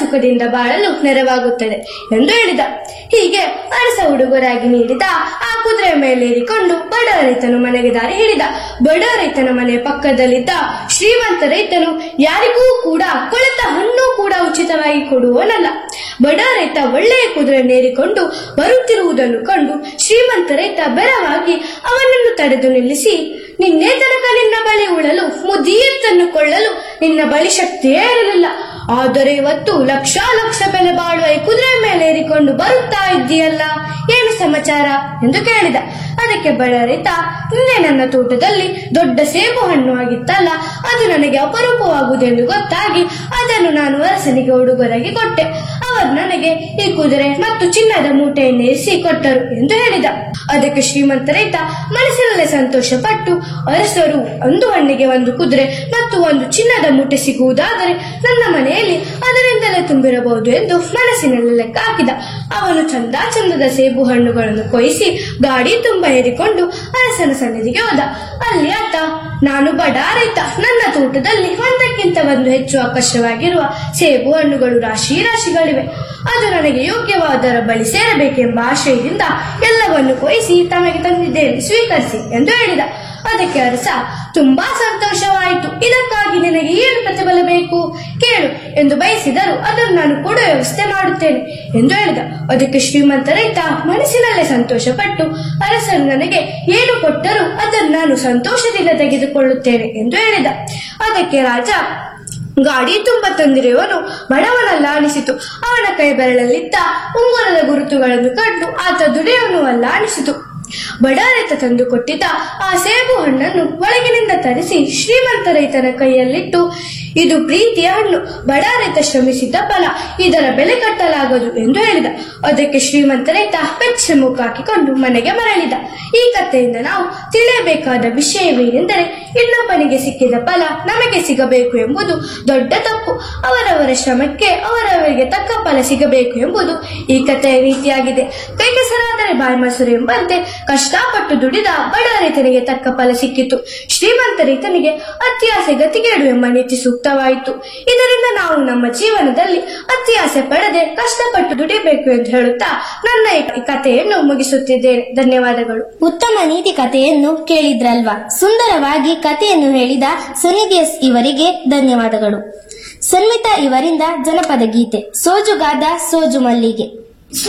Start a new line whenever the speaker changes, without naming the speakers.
ಸುಖದಿಂದ ಬಾಳಲು ನೆರವಾಗುತ್ತದೆ ಎಂದು ಹೇಳಿದ ಹೀಗೆ ಅರಸ ಉಡುಗೊರಾಗಿ ನೀಡಿದ ಆ ಕುದುರೆ ಮೇಲೇರಿಕೊಂಡು ಬಡ ರೈತನು ಮನೆಗೆ ದಾರಿ ಹಿಡಿದ ಬಡ ರೈತನ ಮನೆಯ ಪಕ್ಕದಲ್ಲಿದ್ದ ಶ್ರೀಮಂತ ರೈತನು ಯಾರಿಗೂ ಕೂಡ ಕೊಳೆತ ಹಣ್ಣು ಕೂಡ ಉಚಿತವಾಗಿ ಕೊಡುವನಲ್ಲ ಬಡ ರೈತ ಒಳ್ಳೆಯ ಕುದುರೆನೇರಿಕೊಂಡು ಬರುತ್ತಿರುವುದನ್ನು ಕಂಡು ಶ್ರೀಮಂತ ರೈತ ಬೆರವಾಗಿ ಅವನನ್ನು ತಡೆದು ನಿಲ್ಲಿಸಿ ನಿನ್ನೆ ತನಕ ನಿನ್ನ ಬಳಿ ಉಳಲು ಮುದಿಯತ್ತನ್ನು ಕೊಳ್ಳಲು ನಿನ್ನ ಬಳಿ ಶಕ್ತಿಯೇ ಇರಲಿಲ್ಲ ಆದರೆ ಇವತ್ತು ಲಕ್ಷ ಲಕ್ಷ ಬೆಲೆ ಬಾಳುವ ಈ ಕುದುರೆ ಮೇಲೆ ಏರಿಕೊಂಡು ಬರುತ್ತಾ ಇದ್ದೀಯಲ್ಲ ಏನು ಸಮಾಚಾರ ಎಂದು ಕೇಳಿದ ಅದಕ್ಕೆ ಬಡ ರೈತ ನಿನ್ನೆ ನನ್ನ ತೋಟದಲ್ಲಿ ದೊಡ್ಡ ಸೇಬು ಹಣ್ಣು ಆಗಿತ್ತಲ್ಲ ಅದು ನನಗೆ ಅಪರೂಪವಾಗುವುದೆಂದು ಗೊತ್ತಾಗಿ ಅದನ್ನು ನಾನು ಅರಸನಿಗೆ ಉಡುಗೊರೆಗೆ ಕೊಟ್ಟೆ ಅವರು ನನಗೆ ಈ ಕುದುರೆ ಮತ್ತು ಚಿನ್ನದ ಮೂಟೆಯನ್ನು ಇರಿಸಿ ಕೊಟ್ಟರು ಎಂದು ಹೇಳಿದ ಅದಕ್ಕೆ ಶ್ರೀಮಂತ ರೈತ ಮನಸ್ಸಿನಲ್ಲೇ ಸಂತೋಷಪಟ್ಟು ಅರಸರು ಒಂದು ಹಣ್ಣಿಗೆ ಒಂದು ಕುದುರೆ ಮತ್ತು ಒಂದು ಚಿನ್ನದ ಮೂಟೆ ಸಿಗುವುದಾದರೆ ನನ್ನ ಮನೆಯಲ್ಲಿ ಅದರಿಂದಲೇ ತುಂಬಿರಬಹುದು ಎಂದು ಮನಸ್ಸಿನಲ್ಲಿ ಲೆಕ್ಕ ಹಾಕಿದ ಅವನು ಚಂದ ಚಂದದ ಸೇಬು ಹಣ್ಣುಗಳನ್ನು ಕೊಯ್ಸಿ ಗಾಡಿ ತುಂಬ ಏರಿಕೊಂಡು ಅರಸನ ಸನ್ನಿಧಿಗೆ ಹೋದ ಅಲ್ಲಿ ಆತ ನಾನು ಬಡ ರೈತ ನನ್ನ ತೋಟದಲ್ಲಿ ಒಂದಕ್ಕಿಂತ ಒಂದು ಹೆಚ್ಚು ಆಕರ್ಷವಾಗಿರುವ ಸೇಬು ಹಣ್ಣುಗಳು ರಾಶಿ ರಾಶಿಗಳಿವೆ ಅದು ನನಗೆ ಯೋಗ್ಯವಾದರ ಬಳಿ ಸೇರಬೇಕೆಂಬ ಆಶಯದಿಂದ ಎಲ್ಲವನ್ನು ಕೊಯ್ಸಿ ತಮಗೆ ತಂದಿದ್ದೇನೆ ಸ್ವೀಕರಿಸಿ ಎಂದು ಹೇಳಿದ ಅದಕ್ಕೆ ಅರಸ ತುಂಬಾ ಸಂತೋಷವಾಯಿತು ಇದಕ್ಕಾಗಿ ನಿನಗೆ ಏನು ಪ್ರತಿಫಲ ಬೇಕು ಕೇಳು ಎಂದು ಬಯಸಿದರು ಅದನ್ನು ನಾನು ಕೊಡುವ ವ್ಯವಸ್ಥೆ ಮಾಡುತ್ತೇನೆ ಎಂದು ಹೇಳಿದ ಅದಕ್ಕೆ ಶ್ರೀಮಂತ ರೈತ ಮನಸ್ಸಿನಲ್ಲೇ ಸಂತೋಷಪಟ್ಟು ಅರಸರು ನನಗೆ ಏನು ಕೊಟ್ಟರೂ ಅದನ್ನು ನಾನು ಸಂತೋಷದಿಂದ ತೆಗೆದುಕೊಳ್ಳುತ್ತೇನೆ ಎಂದು ಹೇಳಿದ ಅದಕ್ಕೆ ರಾಜ ಗಾಡಿ ತುಂಬ ತಂದಿರುವವನು ಬಡವನಲ್ಲ ಅನಿಸಿತು ಅವನ ಕೈ ಬೆರಳಲ್ಲಿದ್ದ ಉಂಗುರದ ಗುರುತುಗಳನ್ನು ಕಂಡು ಆತ ದುಡಿಯವನು ಅಲ್ಲ ಅನಿಸಿತು ಬಡ ರೈತ ತಂದು ಕೊಟ್ಟಿದ್ದ ಆ ಸೇಬು ಹಣ್ಣನ್ನು ಒಳಗಿನಿಂದ ತರಿಸಿ ಶ್ರೀಮಂತ ರೈತನ ಕೈಯಲ್ಲಿಟ್ಟು ಇದು ಪ್ರೀತಿಯ ಹಣ್ಣು ಬಡ ರೈತ ಶ್ರಮಿಸಿದ್ದ ಫಲ ಇದರ ಬೆಲೆ ಕಟ್ಟಲಾಗದು ಎಂದು ಹೇಳಿದ ಅದಕ್ಕೆ ಶ್ರೀಮಂತ ರೈತ ಬೆಚ್ಚ ಮುಖ ಹಾಕಿಕೊಂಡು ಮನೆಗೆ ಮರಳಿದ ಈ ಕಥೆಯಿಂದ ನಾವು ತಿಳಿಯಬೇಕಾದ ವಿಷಯವೇನೆಂದರೆ ಇನ್ನೊಬ್ಬನಿಗೆ ಸಿಕ್ಕಿದ ಫಲ ನಮಗೆ ಸಿಗಬೇಕು ಎಂಬುದು ದೊಡ್ಡ ತಪ್ಪು ಅವರವರ ಶ್ರಮಕ್ಕೆ ಅವರವರಿಗೆ ತಕ್ಕ ಫಲ ಸಿಗಬೇಕು ಎಂಬುದು ಈ ಕಥೆಯ ರೀತಿಯಾಗಿದೆ ಕೈ ಕೆಸರಾದರೆ ಬಾಯಿ ಮೊಸರು ಎಂಬಂತೆ ಕಷ್ಟಪಟ್ಟು ದುಡಿದ ಬಡ ರೈತನಿಗೆ ತಕ್ಕ ಫಲ ಸಿಕ್ಕಿತು ಶ್ರೀಮಂತ ರೈತನಿಗೆ ಅತ್ಯಾಸೆ ಗತಿಗೇಡು ಎಂಬ ನೀತಿ ಸೂಕ್ತವಾಯಿತು ಇದರಿಂದ ನಾವು ನಮ್ಮ ಜೀವನದಲ್ಲಿ ಅತ್ಯಾಸೆ ಪಡದೆ ಕಷ್ಟಪಟ್ಟು ದುಡಿಬೇಕು ಎಂದು ಹೇಳುತ್ತಾ ನನ್ನ ಈ ಕಥೆಯನ್ನು ಮುಗಿಸುತ್ತಿದ್ದೇನೆ ಧನ್ಯವಾದಗಳು
ಉತ್ತಮ ನೀತಿ ಕಥೆಯನ್ನು ಕೇಳಿದ್ರಲ್ವಾ ಸುಂದರವಾಗಿ ಕಥೆಯನ್ನು ಹೇಳಿದ ಸುನಿಧಿ ಎಸ್ ಇವರಿಗೆ ಧನ್ಯವಾದಗಳು ಸನ್ಮಿತಾ ಇವರಿಂದ ಜನಪದ ಗೀತೆ ಸೋಜುಗಾದ ಸೋಜು ಮಲ್ಲಿಗೆ